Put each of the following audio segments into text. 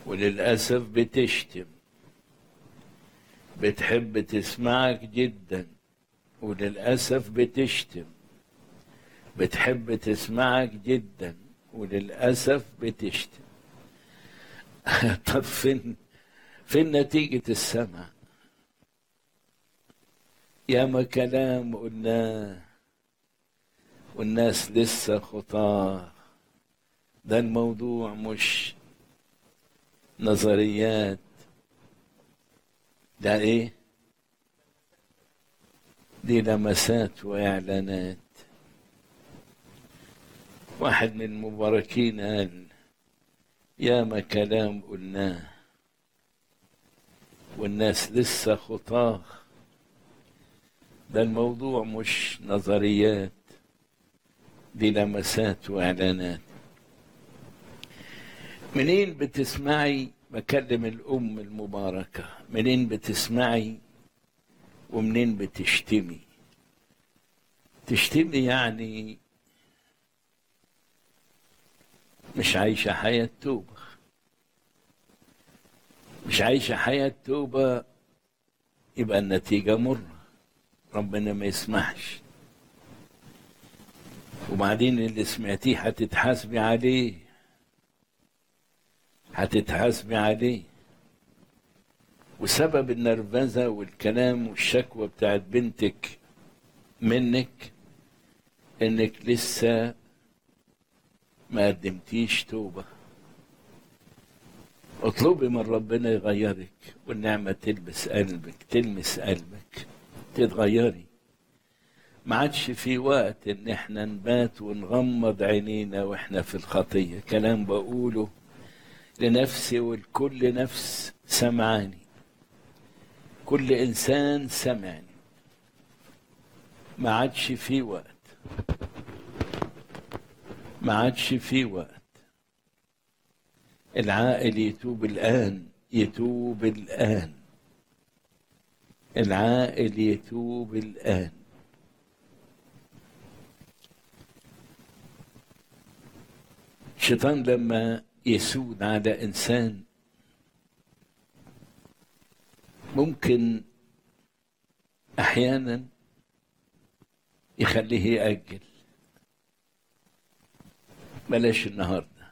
وللأسف بتشتم بتحب تسمعك جدا وللأسف بتشتم بتحب تسمعك جدا وللأسف بتشتم طب فين فين نتيجة السمع ياما كلام قلناه والناس لسه خطاه ده الموضوع مش نظريات ده ايه دي لمسات واعلانات واحد من المباركين قال ياما كلام قلناه والناس لسه خطاه ده الموضوع مش نظريات دي لمسات واعلانات منين بتسمعي بكلم الام المباركه منين بتسمعي ومنين بتشتمي تشتمي يعني مش عايشه حياه توبه مش عايشه حياه توبه يبقى النتيجه مره ربنا ما يسمحش وبعدين اللي سمعتيه هتتحاسبي عليه هتتحاسبي عليه وسبب النرفزة والكلام والشكوى بتاعت بنتك منك انك لسه ما قدمتيش توبة اطلبي من ربنا يغيرك والنعمة تلبس قلبك تلمس قلبك تتغيري ما عادش في وقت ان احنا نبات ونغمض عينينا واحنا في الخطية كلام بقوله لنفسي ولكل نفس سمعاني كل انسان سمعني ما عادش في وقت ما عادش في وقت العاقل يتوب الان يتوب الان العاقل يتوب الان الشيطان لما يسود على انسان ممكن احيانا يخليه ياجل بلاش النهارده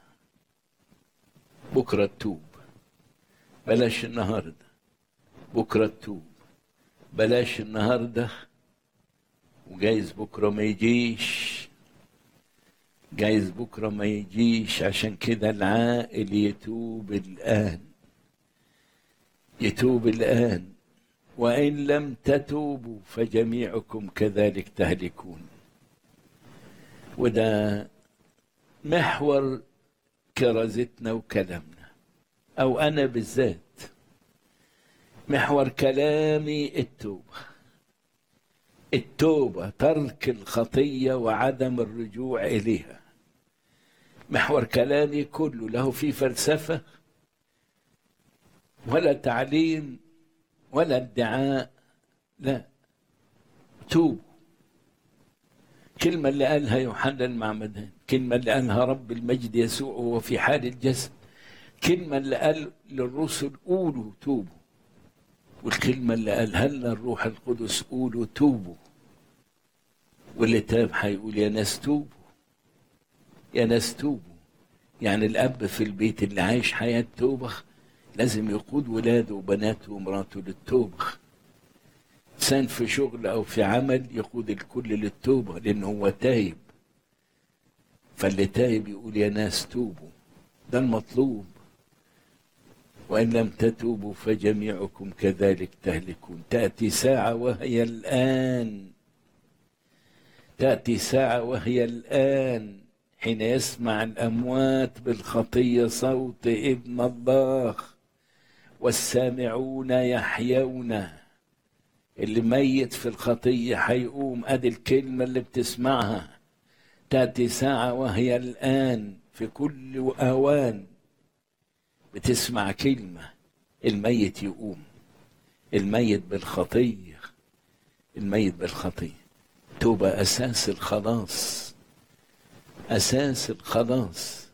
بكره تتوب بلاش النهارده بكره تتوب بلاش النهارده وجايز بكره ما يجيش جايز بكره ما يجيش عشان كده العاقل يتوب الان يتوب الان وان لم تتوبوا فجميعكم كذلك تهلكون وده محور كرازتنا وكلامنا او انا بالذات محور كلامي التوبه التوبه ترك الخطيه وعدم الرجوع اليها محور كلامي كله له في فلسفه ولا تعليم ولا ادعاء لا توبوا كلمة اللي قالها يوحنا المعمدان كلمة اللي قالها رب المجد يسوع وهو في حال الجسد كلمة اللي قال للرسل قولوا توبوا والكلمة اللي قالها لنا الروح القدس قولوا توبوا واللي تاب هيقول يا ناس توبوا يا ناس توبوا يعني الأب في البيت اللي عايش حياة توبة لازم يقود ولاده وبناته ومراته للتوبة إنسان في شغل أو في عمل يقود الكل للتوبة لأن هو تايب فاللي تايب يقول يا ناس توبوا ده المطلوب وإن لم تتوبوا فجميعكم كذلك تهلكون تأتي ساعة وهي الآن تأتي ساعة وهي الآن حين يسمع الأموات بالخطية صوت ابن الله والسامعون يحيون اللي ميت في الخطية هيقوم أدي الكلمة اللي بتسمعها تأتي ساعة وهي الآن في كل أوان بتسمع كلمة الميت يقوم الميت بالخطية الميت بالخطية توبة أساس الخلاص أساس الخلاص